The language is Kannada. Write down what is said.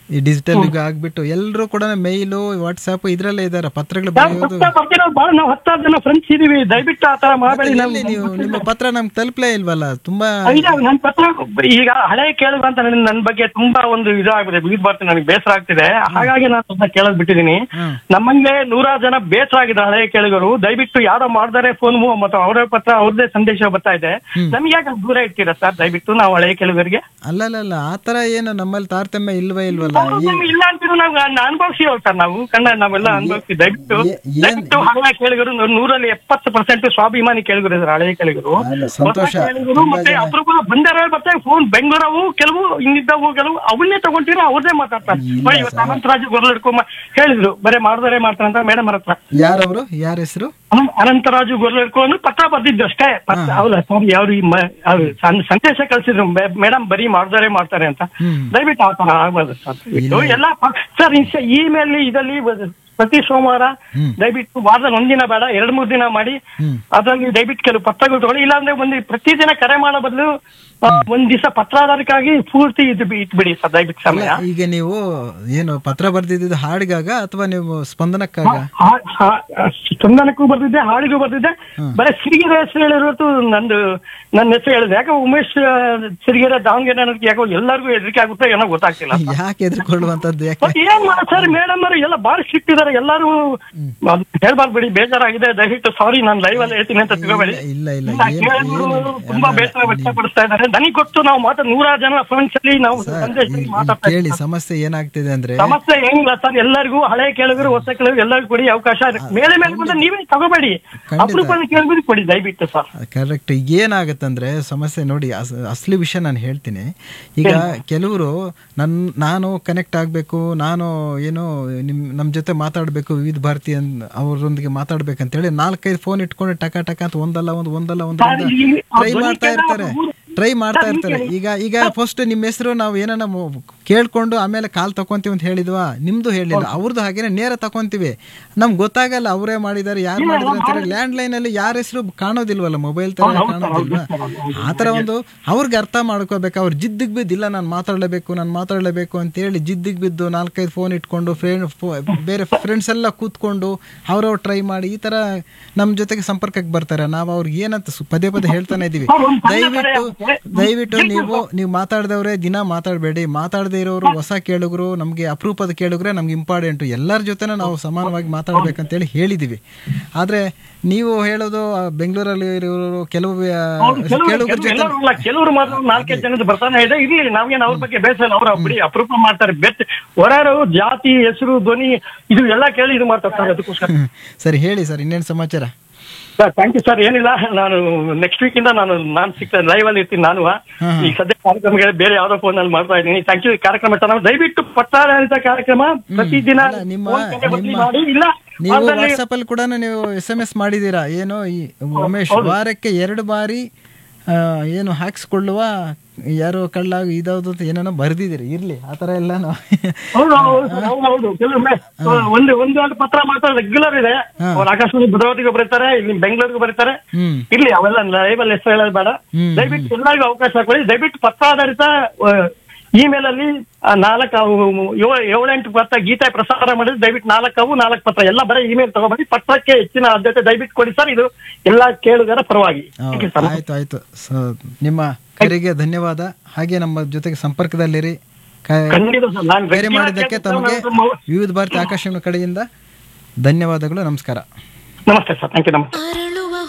ಈ ಡಿಜಿಟಲ್ ಯುಗ ಆಗ್ಬಿಟ್ಟು ಎಲ್ಲರೂ ಕೂಡ ಮೇಯ್ಲು ವಾಟ್ಸ್ಆಪ್ ಇದ್ರಲ್ಲೇ ಇದಾರೆ ಪತ್ರಗಳು ನಾವು ಬರೆಯೋದು ಪತ್ರ ಬರ್ತಿರೋ ಭಾಳ ನಾವು ಹತ್ತಾರು ಜನ ಫ್ರೆಂಡ್ಸ್ ಇದೀವಿ ದಯವಿಟ್ಟು ಆ ತರ ಮಾಡಬೇಡಿ ಎಲ್ಲಿ ನೀವು ನಿಮ್ಮ ಪತ್ರ ನಮ್ಗೆ ತಲುಪಲೇ ಇಲ್ವಲ್ಲ ತುಂಬಾ ನನ್ನ ಪತ್ರ ಈಗ ಹಳೆ ಕೇಳಿದ್ರು ಅಂತ ನನ್ನ ನನ್ನ ಬಗ್ಗೆ ತುಂಬಾ ಒಂದು ಇದಾಗಿದೆ ಬಿಗಿದ್ ಬರ್ತೀನಿ ನನಗೆ ಬೇಸರ ಆಗ್ತಿದೆ ಹಾಗಾಗಿ ನಾನು ಸ್ವಲ್ಪ ಕೇಳೋದ್ ಬಿಟ್ಟಿದ್ದೀನಿ ಹ್ಮ್. ನಮ್ಮಂಗೆ ನೂರಾರು ಜನ ಬೇಸರ ಆಗಿದೆ ಹಳೆ ಕೇಳಿಗರು ದಯವಿಟ್ಟು ಯಾರೋ ಮಾಡ್ದಾರೆ ಫೋನ್ ಮತ್ತು ಅವರ ಪತ್ರ ಅವ್ರದೇ ಸಂದೇಶ ಬರ್ತಾ ಇದೆ ನಮ್ಗೆ ಯಾಕೆ ದೂರ ಇರ್ತೀರಾ ಸರ್ ದಯವಿಟ್ಟು ನಾವು ಹಳೆ ಕೇಳಿಗರಿಗೆ ಅಲ್ಲಲ್ಲ ಆ ತರ ಏನು ನಮ್ಮಲ್ಲಿ ತಾರತಮ್ಯ ಇಲ್ವೇ ಇಲ್ವಲ್ಲ ಈ- ಇಲ್ಲ ಅಂತೀರು ನಾವು ಅನುಭವಿಸಿ ಸರ್ ನಾವು ಕಣ್ಣ ನಾವೆಲ್ಲ ಅನುಭವಿಸಿ ದಯವಿಟ್ಟು ಏ- ಏನ್- ದಯವಿಟ್ಟು ಹಳೆ ಕೇಳಿಗರು ನೂರಲ್ಲಿ ಎಪ್ಪತ್ತು ಪರ್ಸೆಂಟ್ ಸ್ವಾಭಿಮಾನಿ ಕೇಳಿಗರು ಇದ್ದಾರೆ ಹಳೆ ಕೇಳಿಗರು ಅಲ್ಲ, ಸಂತೋಷ. ಹೊಸ ಕೇಳಿಗರು ತುಂಬಾ ಮತ್ತೆ ಜನ- ಅಪರೂಪ ಬಂದಾರ ಮತ್ತೆ ಫೋನ್ ಬೆಂಗಳೂರವು ಕೆಲವು ಇನ್ನಿದ್ದವು ಕೆಲವು ಅವನ್ನೇ ತಗೊಂತೀರ ಅವ್ರದೇ ಮಾತಾಡ್ತಾರೆ ಇಲ್ಲ ನೋಡಿ, ಇವತ್ತು ಅನಂತರಾಜು ಗೊರ್ಲಡ್ಕೊ ಹೇಳಿದ್ರು ಬರೇ ಮಾಡ್ದಾರೆ ಮಾಡ್ತಾರೆ ಅಂತ ಮೇಡಮ್ ಅವ್ರ ಹತ್ರ ಯಾರವರು ಯಾರ ಹೆಸರು ಅನಂತ- ಅನಂತರಾಜು ಗೊರ್ಲಡ್ಕೊಂಡು ಪತ್ರ ಬರ್ದಿದ್ದು ಅಷ್ಟೇ ಪತ್ರ ಹೌದಾ ಸಾರಿ ಅವ್ರು ಈ ಮ- ಅವ್ರು ಸಂ- ಸಂದೇಶ ಕಳ್ಸಿದ್ರು ಮೇಡಮ್ ಬರೀ ಮಾಡ್ದಾರೆ ಮಾಡ್ತಾರೆ ಅಂತ ಹ್ಮ್. ದಯವಿಟ್ಟು ಆ ತರ ಆಗ್ಬಾರ್ದು ಸರ್ ದಯವಿಟ್ಟು ಎಲ್ಲ ಪ- ಸರ್ ಇಮೇಲ್ ಇದರಲ್ಲಿ ಬ- ಪ್ರತಿ ಸೋಮವಾರ ಹ್ಮ್. ದಯವಿಟ್ಟು ವಾರದಲ್ಲಿ ಒಂದಿನ ಬೇಡ ಎರಡ್ ಮೂರ್ ದಿನ ಮಾಡಿ ಹ್ಮ್. ಅದ್ರಲ್ಲಿ ದಯವಿಟ್ಟು ಕೆಲವು ಪತ್ರಗಳು ತಗೊಳ್ಳಿ ಇಲ್ಲಾಂದ್ರೆ ಒಂದು ಪ್ರತಿದಿನ ಕರೆ ಮಾಡೋ ಬದಲು ಆ, ಒಂದ್ ದಿವಸ ಪತ್ರಾಧಾರಕ್ಕಾಗಿ ಪೂರ್ತಿ ಇದು ಬಿ- ಇಟ್ಬಿಡಿ ಸರ್ ದಯವಿಟ್ಟು ಸಮಯ ಈಗ ನೀವು ಏನು ಪತ್ರ ಬರ್ದಿದ್ದು ಹಾಡಿಗಾಗ ಅಥವಾ ನೀವು ಸ್ಪಂದನಕ್ಕಾಗ ಹಾ- ಹಾ- ಚಂದನಕ್ಕೂ ಬರ್ತಿದ್ದೆ ಹಾಡಿಗೂ ಬರ್ತಿದ್ದೆ ಬರೀ ಸಿರಿಗೆರೆ ಹೆಸರು ಹೇಳಿರೋದು ನಂದು ನನ್ನ ಹೆಸರು ಹೇಳಿದೆ ಯಾಕೆ ಉಮೇಶ್ ಆ, ಸಿರಿಗೆರೆ ದಾವಣಗೆರೆ ಅನ್ನೋದಕ್ಕೆ ಯಾಕೋ ಎಲ್ಲರಿಗೂ ಹೆದರಿಕೆ ಆಗುತ್ತೆ ಏನೋ ಗೊತ್ತಾಗ್ತಿಲ್ಲ ಯಾಕೆ ಎದುರ್ಕೊಳ್ಳುವಂತದ್ದು ಯಾಕೆ ಮತ್ತೆ ಏನ್ ಮಾಡ ಸರ್ ಮೇಡಮ್ ಅವರು ಎಲ್ಲ ಬಾರಿ ಸ್ಟ್ರಿಕ್ಟ್ ಇದಾರೆ ಎಲ್ಲರೂ ಹೇಳ್ಬಾರ್ದು ಬಿಡಿ ಬೇಜಾರಾಗಿದೆ ದಯವಿಟ್ಟು ಸಾರಿ ನಾನು ಲೈವ್ ಅಲ್ಲಿ ಹೇಳ್ತೀನಿ ಅಂತ ತಿಳ್ಕೊಬೇಡಿ ಇಲ್ಲ ಇಲ್ಲ ಇಲ್ಲ, ಏನ್- ಕೇಳಿದ್ರು ಏನು- ತುಂಬಾ ಅಲ್ಲ, ಬೇಸರ ವ್ಯಕ್ತಪಡಿಸ್ತಾ ಇದ್ದಾರೆ ನನಗೆ ಗೊತ್ತು ನಾವು ಮಾತಾ ನೂರಾರು ಜನ ಫ್ರೆಂಡ್ಸ್ ಅಲ್ಲಿ ನಾವು ಸರ್, ಸಂದೇಶದಲ್ಲಿ ಈ- ಈ ಮಾತಾಡ್ತಾ ಕೇಳಿ ಸಮಸ್ಯೆ ಏನಾಗ್ತಿದೆ ಅಂದ್ರೆ ಸಮಸ್ಯೆ ಏನಿಲ್ಲ ಸರ್ ಎಲ್ಲರಿಗೂ ಹಳೆ ಕೇಳಿದ್ರು ಹೊಸ ಕೇಳಿದ್ರು ಎಲ್ಲರಿಗೂ ಕೊಡಿ ಅವಕಾಶ ಮೇಲೆ ಮೇಲೆ ಬಂದ್ರೆ ನೀವೇ ತಗೋಬೇಡಿ ಖಂಡಿತ. ಅಪರೂಪದ ಕೇಳಿದ್ರು ಕೊಡಿ ದಯವಿಟ್ಟು ಸರ್ ಕರೆಕ್ಟ್ ಏನಾಗತ್ತಂದ್ರೆ ಸಮಸ್ಯೆ ನೋಡಿ ಅಸ್- ಅಸಲಿ ವಿಷಯ ನಾನು ಹೇಳ್ತೀನಿ ಈಗ ಕೆಲವರು ನನ್ ನಾನು ಕನೆಕ್ಟ್ ಆಗಬೇಕು ನಾನು ಏನು ನಿಮ್ ನಮ್ಮ ಜೊತೆ ಮಾತಾಡಬೇಕು ವಿವಿಧ ಭಾರತಿ ಅನ್ ಅವರೊಂದಿಗೆ ಮಾತಾಡ್ಬೇಕಂತೇಳಿ ನಾಲ್ಕೈದು ಫೋನ್ ಇಟ್ಕೊಂಡು ಟಕ ಟಕ ಅಂತ ಒಂದಲ್ಲ ಒಂದು ಒಂದಲ್ಲ ಒಂದು ಸರ್, ಈ- ಆ ಟ್ರೈ ಧ್ವನಿ ಮಾಡ್ತಾ ಕೇಳ ಇರ್ತಾರೆ ಮೂರು- ಟ್ರೈ ಮಾಡ್ತಾ ಸರ್, ಇರ್ತಾರೆ ಹೀಗೆ- ಈಗ ಈಗ ಫಸ್ಟ್ ನಿಮ್ಮ ಹೆಸರು ನಾವು ಏನಾನ ಮು- ಕೇಳ್ಕೊಂಡು ಆಮೇಲೆ ಕಾಲ್ ತಕೊಂತೀವಿ ಅಂತ ಹೇಳಿದ್ವಾ ನಿಮ್ದು ಹೇಳಿಲ್ಲ ಅವ್ರದ್ದು ಹಾಗೇನೆ ನೇರ ತಕೊಂತೀವಿ ನಮ್ಗೆ ಗೊತ್ತಾಗಲ್ಲ ಅವರೇ ಮಾಡಿದ್ದಾರೆ ಯಾರು ಮಾಡಿದ್ರು ಅಂತ ಲ್ಯಾಂಡ್ ಲೈನ್ ಅಲ್ಲಿ ಯಾರ ಹೆಸರು ಕಾಣೋದಿಲ್ವಲ್ಲ ಮೊಬೈಲ್ ತರ ಕಾಣೋದಿಲ್ವಾ ಆ ತರ ಒಂದು ಅವ್ರಿಗೆ ಅರ್ಥ ಮಾಡ್ಕೋಬೇಕು ಅವ್ರು ಜಿದ್ದಿಗೆ ಬಿದ್ದು ಇಲ್ಲ ನಾನು ಮಾತಾಡಲೇಬೇಕು ನಾನು ಮಾತಾಡಲೇಬೇಕು ಅಂತೇಳಿ ಜಿದ್ದಿಗೆ ಬಿದ್ದು ನಾಲ್ಕೈದು ಫೋನ್ ಇಟ್ಕೊಂಡು ಫ್ರೆಂಡ್ ಬೇರೆ ಫ್ರೆಂಡ್ಸ್ ಎಲ್ಲ ಕೂತ್ಕೊಂಡು ಅವ್ರವ್ರು ಟ್ರೈ ಮಾಡಿ ಈ ತರ ನಮ್ಮ ಜೊತೆಗೆ ಸಂಪರ್ಕಕ್ಕೆ ಬರ್ತಾರೆ ನಾವು ಅವ್ರಿಗೆ ಏನಂತ ಸು- ಪದೇ ಪದೇ ಹೇಳ್ತಾನೆ ಇದೀವಿ ಸರ್, ಒಂದ್ ಸಣ್ಣ ದಯವಿಟ್ಟು ಕರೆ ದಯವಿಟ್ಟು ನೀವು ನೀವು ಮಾತಾಡ್ದವ್ರೆ ದಿನ ಮಾತಾಡಬೇಡಿ ಮಾತಾಡದೇ ಇರೋರು ಹೊಸ ಕೇಳುಗರು ನಮಗೆ ಅಪರೂಪದ ಕೇಳುಗರೆ ನಮ್ಗೆ ಇಂಪಾರ್ಟೆಂಟು ಎಲ್ಲರ ಜೊತೆನೂ ನಾವು ಸಮಾನವಾಗಿ ಮಾತಾಡ್ಬೇಕಂತೇಳಿ ಹೇಳಿದೀವಿ ಆದ್ರೆ ನೀವು ಹೇಳೋದು ಆ, ಬೆಂಗಳೂರಲ್ಲಿ ಇರೋರು ಕೆಲವು ಆ, ಹೌದು, ಕೆಲವ್ರು- ಕೇಳುಗರ ಜೊತೆ ಎಲ್ಲರೂ ಅಲ್ಲ, ಕೆಲವರು ಮಾತ್ರ ನಾಲ್ಕೈದು ಜನದ ಬರ್ತಾನೆ ಇದೆ ಇರ್ಲಿ ನಾವೇನು ಅವ್ರ ಬಗ್ಗೆ ಬೇಸಲ್ಲ ಅವ್ರ ಬಿಡಿ ಅಪರೂಪ ಮಾಡ್ತಾರೆ ಬೆಟ್ ಹೊರರು ಜಾತಿ ಹೆಸರು ಧ್ವನಿ ಇದು ಎಲ್ಲ ಕೇಳಿ ಇದು ಮಾಡ್ತಾರೆ ಸರ್ ಅದಕ್ಕೋಸ್ಕರ ಹ್ಮ್. ಸರಿ ಹೇಳಿ ಸರ್ ಇನ್ನೇನು ಸಮಾಚಾರ ಸರ್ ಥ್ಯಾಂಕ್ ಯು ಸರ್ ಏನಿಲ್ಲ ನಾನು ನೆಕ್ಸ್ಟ್ ವೀಕ್ ಇಂದ ನಾನು ನಾನು ಸಿಗ್ತೇನೆ ಲೈವ್ ಅಲ್ಲಿ ಇರ್ತೀನಿ ನಾನು ಹ್ಮ್. ಈ ಸದ್ಯ ಕಾರ್ಯಕ್ರಮಗಳು ಬೇರೆ ಯಾವ್ದೋ ಫೋನ್ ಅಲ್ಲಿ ಮಾಡ್ತಾ ಇದ್ದೀನಿ ಥ್ಯಾಂಕ್ ಯು ಕಾರ್ಯಕ್ರಮ ಚೆನ್ನಾಗಿ ದಯವಿಟ್ಟು ಪಟ್ಟಾಡಳಿತ ಕಾರ್ಯಕ್ರಮ ಪ್ರತಿದಿನ ಅಲ್ಲ, ನಿಮ್ಮ- phone ಕರೆ ಬದ್ಲಿ ನಿಮ್ಮ- ಮಾಡಿ ಇಲ್ಲ ನೀವು ಅದ್ರಲ್ಲಿ- ವಾಟ್ಸಪ್ ಅಲ್ಲಿ ಕೂಡ ನೀವು ಎಸ್ ಎಂ ಎಸ್ ಮಾಡಿದ್ದೀರಾ ಏನು ಈ ಉಮೇಶ್ ವಾರಕ್ಕೆ ಎರಡು ಬಾರಿ ಆ, ಏನು ಹಾಕ್ಸ್ಕೊಳ್ಳುವ ಯಾರೋ ಕಳ್ಳ ಇದಾವ್ದು ಅಂತ ಏನೇನೋ ಬರ್ದಿದ್ದೀರಿ ಇರ್ಲಿ ಆ ಥರ ಎಲ್ಲಾನು ಹೌದು ಹೌದು ಸರ್, ಹೌದು ಹೌದು ಕೆಲವೊಮ್ಮೆ ಒಂದು ಒಂದು ಎರಡು ಪತ್ರ ಮಾತ್ರ ರೆಗ್ಯುಲರ್ ಇದೆ ಹಾ. ಅವ್ರು ಆಕಾಶವಾಣಿ ಭದ್ರಾವತಿಗೆ ಬರೀತಾರೆ ಇಲ್ಲಿ ಬೆಂಗಳೂರಿಗೆ ಬರೀತಾರೆ ಹ್ಮ್ ಇರ್ಲಿ ಅವೆಲ್ಲ ಲೈವ್ ಅಲ್ಲಿ ಹೆಸರು ಹೇಳೋದು ಬೇಡ ಹ್ಮ್, ದಯವಿಟ್ಟು ಎಲ್ಲರಿಗೂ ಅವಕಾಶ ಕೊಡಿ ದಯವಿಟ್ಟು ಪತ್ರಾಧಾರಿತ ಇಮೇಲ್ ಅಲ್ಲಿ ಆ, ನಾಲ್ಕು ಅವು ಏಳು ಏಳೆಂಟು ಪತ್ರ ಗೀತೆ ಪ್ರಸಾರ ಮಾಡಿದ್ರೆ ದಯವಿಟ್ಟು ನಾಲ್ಕು ಅವು ನಾಲ್ಕು ಪತ್ರ ಎಲ್ಲ ಬರೀ ಇಮೇಲ್ ತಗೊಂಡ್ಬಂದು ಪತ್ರಕ್ಕೆ ಹೆಚ್ಚಿನ ಆದ್ಯತೆ ದಯವಿಟ್ಟು ಕೊಡಿ ಸರ್ ಇದು ಎಲ್ಲಾ ಕೇಳುಗರ ಪರವಾಗಿ Thank you, sir. ಆಯ್ತು ಆಯ್ತು ಸ- ನಿಮ್ಮ ಕರೆಗೆ ಧನ್ಯವಾದ ಹಾಗೆ ನಮ್ಮ ಜೊತೆಗೆ ಸಂಪರ್ಕದಲ್ಲಿರಿ ಕ- ಖಂಡಿತ ಸರ್ ನಾನು ಕರೆ regular ಮಾಡಿದ್ದಕ್ಕೆ ಕೇಳ್ತಾ ತಮಗೆ ನಾನು- ವಿವಿಧ ಭಾರತಿ ಆಕಾಶವಾಣಿ ಕಡೆಯಿಂದ ಧನ್ಯವಾದಗಳು ನಮಸ್ಕಾರ ನಮಸ್ತೆ ಸರ್ ಥ್ಯಾಂಕ್ ಯು ನಮಸ್ತೆ ಅರ